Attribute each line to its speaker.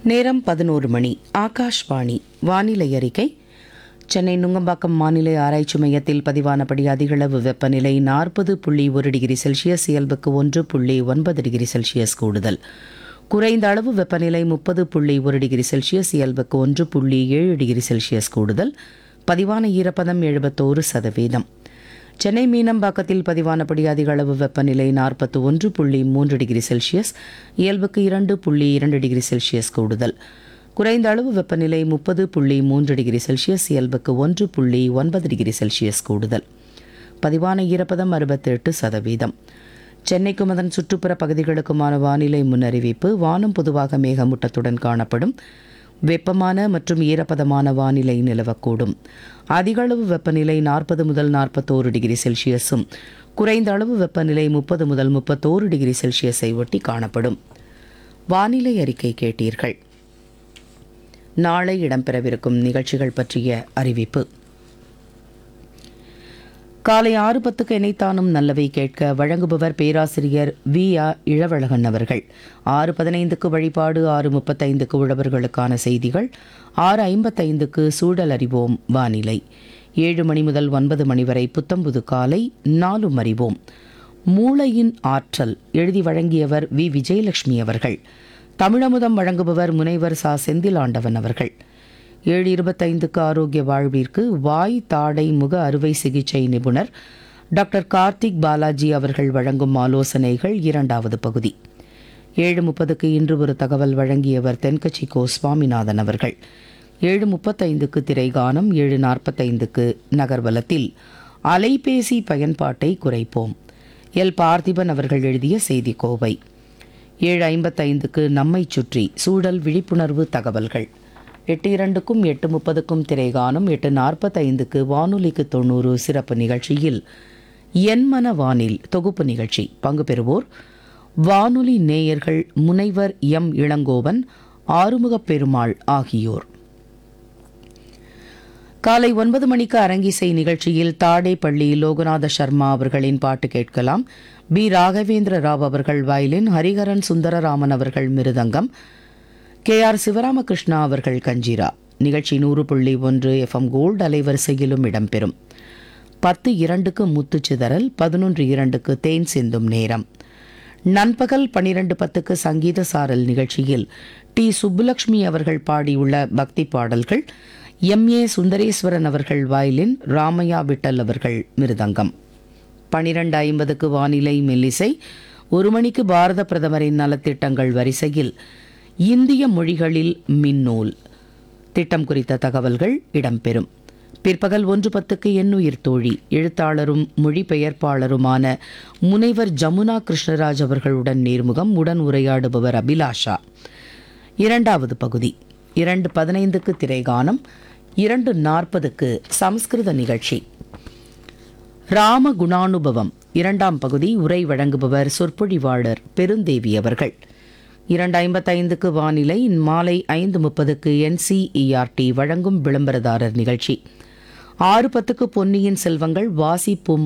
Speaker 1: நேரம் பதினோரு மணி ஆகாஷ்வாணி வானிலை அறிக்கை சென்னை நுங்கம்பாக்கம் வானிலை ஆராய்ச்சி மையத்தில் பதிவானபடி அதிகளவு வெப்பநிலை நாற்பது புள்ளி ஒரு டிகிரி செல்சியஸ் இயல்புக்கு ஒன்று புள்ளி ஒன்பது டிகிரி செல்சியஸ் கூடுதல் குறைந்த அளவு வெப்பநிலை முப்பது புள்ளி ஒரு டிகிரி செல்சியஸ் இயல்புக்கு ஒன்று புள்ளி ஏழு டிகிரி செல்சியஸ் கூடுதல் பதிவான ஈரப்பதம் எழுபத்தோரு சதவீதம் சென்னை மீனம்பாக்கத்தில் பதிவானபடி அதிக அளவு வெப்பநிலை நாற்பத்தி ஒன்று புள்ளி மூன்று டிகிரி செல்சியஸ் இயல்புக்கு இரண்டு புள்ளி இரண்டு டிகிரி செல்சியஸ் கூடுதல் குறைந்த அளவு வெப்பநிலை முப்பது புள்ளி மூன்று டிகிரி செல்சியஸ் இயல்புக்கு ஒன்று புள்ளி ஒன்பது டிகிரி செல்சியஸ் கூடுதல் பதிவான ஈரப்பதம் அறுபத்தெட்டு சதவீதம் சென்னைக்கும் அதன் சுற்றுப்புற பகுதிகளுக்குமான வானிலை முன்னறிவிப்பு வானம் பொதுவாக மேகமூட்டத்துடன் காணப்படும் வெப்பமான மற்றும் ஈரப்பதமான வானிலை நிலவக்கூடும் அதிக அளவு வெப்பநிலை நாற்பது முதல் நாற்பத்தோரு டிகிரி செல்சியஸும் குறைந்த அளவு வெப்பநிலை முப்பது முதல் முப்பத்தோரு டிகிரி செல்சியஸை ஒட்டி காணப்படும் வானிலை அறிக்கை கேட்டீர்கள் நாளை இடம்பெறவிருக்கும் நிகழ்ச்சிகள் பற்றிய அறிவிப்பு காலை ஆறு பத்துக்கு இணைத்தானும் நல்லவை கேட்க வழங்குபவர் பேராசிரியர் வி ஆ இளவழகன் அவர்கள் ஆறு பதினைந்துக்கு வழிபாடு ஆறு முப்பத்தைந்துக்கு உழவர்களுக்கான செய்திகள் ஆறு ஐம்பத்தைந்துக்கு சூழல் அறிவோம் வானிலை ஏழு மணி முதல் ஒன்பது மணி வரை புத்தம்புது காலை நாலும் அறிவோம் மூளையின் ஆற்றல் எழுதி வழங்கியவர் வி விஜயலட்சுமி அவர்கள் தமிழமுதம் வழங்குபவர் முனைவர் சா செந்திலாண்டவன் அவர்கள் ஏழு இருபத்தைந்துக்கு ஆரோக்கிய வாழ்விற்கு வாய் தாடை முக அறுவை சிகிச்சை நிபுணர் டாக்டர் கார்த்திக் பாலாஜி அவர்கள் வழங்கும் ஆலோசனைகள் இரண்டாவது பகுதி ஏழு முப்பதுக்கு இன்று ஒரு தகவல் வழங்கியவர் தென்கட்சி கோ சுவாமிநாதன் அவர்கள் ஏழு முப்பத்தைந்துக்கு திரைகானம் ஏழு நாற்பத்தைந்துக்கு நகர்வலத்தில் அலைபேசி பயன்பாட்டை குறைப்போம் எல் பார்த்திபன் அவர்கள் எழுதிய செய்தி கோவை ஏழு ஐம்பத்தைந்துக்கு நம்மை சுற்றி சூழல் விழிப்புணர்வு தகவல்கள் எட்டு இரண்டுக்கும் எட்டு முப்பதுக்கும் திரைகானம் எட்டு நாற்பத்தைந்துக்கு வானொலிக்கு தொண்ணூறு சிறப்பு நிகழ்ச்சியில் என்மன வானில் தொகுப்பு நிகழ்ச்சி பங்கு பெறுவோர் வானொலி நேயர்கள் முனைவர் எம் இளங்கோவன் ஆறுமுகப் பெருமாள் ஆகியோர் காலை ஒன்பது மணிக்கு அரங்கிசை நிகழ்ச்சியில் தாடேப்பள்ளி லோகநாத சர்மா அவர்களின் பாட்டு கேட்கலாம் பி ராகவேந்திர ராவ் அவர்கள் வயலின் ஹரிஹரன் சுந்தரராமன் அவர்கள் மிருதங்கம் கே ஆர் சிவராமகிருஷ்ணா அவர்கள் கஞ்சிரா நிகழ்ச்சி நூறு புள்ளி ஒன்று எஃப்எம் கோல்டு அலைவரிசையிலும் இடம்பெறும் பத்து இரண்டுக்கு முத்துச்சிதறல் பதினொன்று இரண்டுக்கு தேன் சிந்தும் நேரம் நண்பகல் பன்னிரண்டு பத்துக்கு சங்கீத சாரல் நிகழ்ச்சியில் டி சுப்புலட்சுமி அவர்கள் பாடியுள்ள பக்தி பாடல்கள் எம் ஏ சுந்தரேஸ்வரன் அவர்கள் வயலின் ராமையா விட்டல் அவர்கள் மிருதங்கம் பனிரெண்டு ஐம்பதுக்கு வானிலை மெல்லிசை ஒரு மணிக்கு பாரத பிரதமரின் நலத்திட்டங்கள் வரிசையில் இந்திய மொழிகளில் மின்னூல் திட்டம் குறித்த தகவல்கள் இடம்பெறும் பிற்பகல் ஒன்று பத்துக்கு எண்ணுயிர் தோழி எழுத்தாளரும் மொழிபெயர்ப்பாளருமான முனைவர் ஜமுனா கிருஷ்ணராஜ் அவர்களுடன் நேர்முகம் உடன் உரையாடுபவர் அபிலாஷா இரண்டாவது பகுதி இரண்டு பதினைந்துக்கு திரைகானம் இரண்டு நாற்பதுக்கு சம்ஸ்கிருத நிகழ்ச்சி ராம குணானுபவம் இரண்டாம் பகுதி உரை வழங்குபவர் சொற்பொழிவாளர் பெருந்தேவி அவர்கள் இரண்டு ஐம்பத்தைந்துக்கு வானிலை மாலை ஐந்து முப்பதுக்கு என்சிஇஆர்டி வழங்கும் விளம்பரதாரர் நிகழ்ச்சி ஆறு பத்துக்கு பொன்னியின் செல்வங்கள் வாசிப்பும்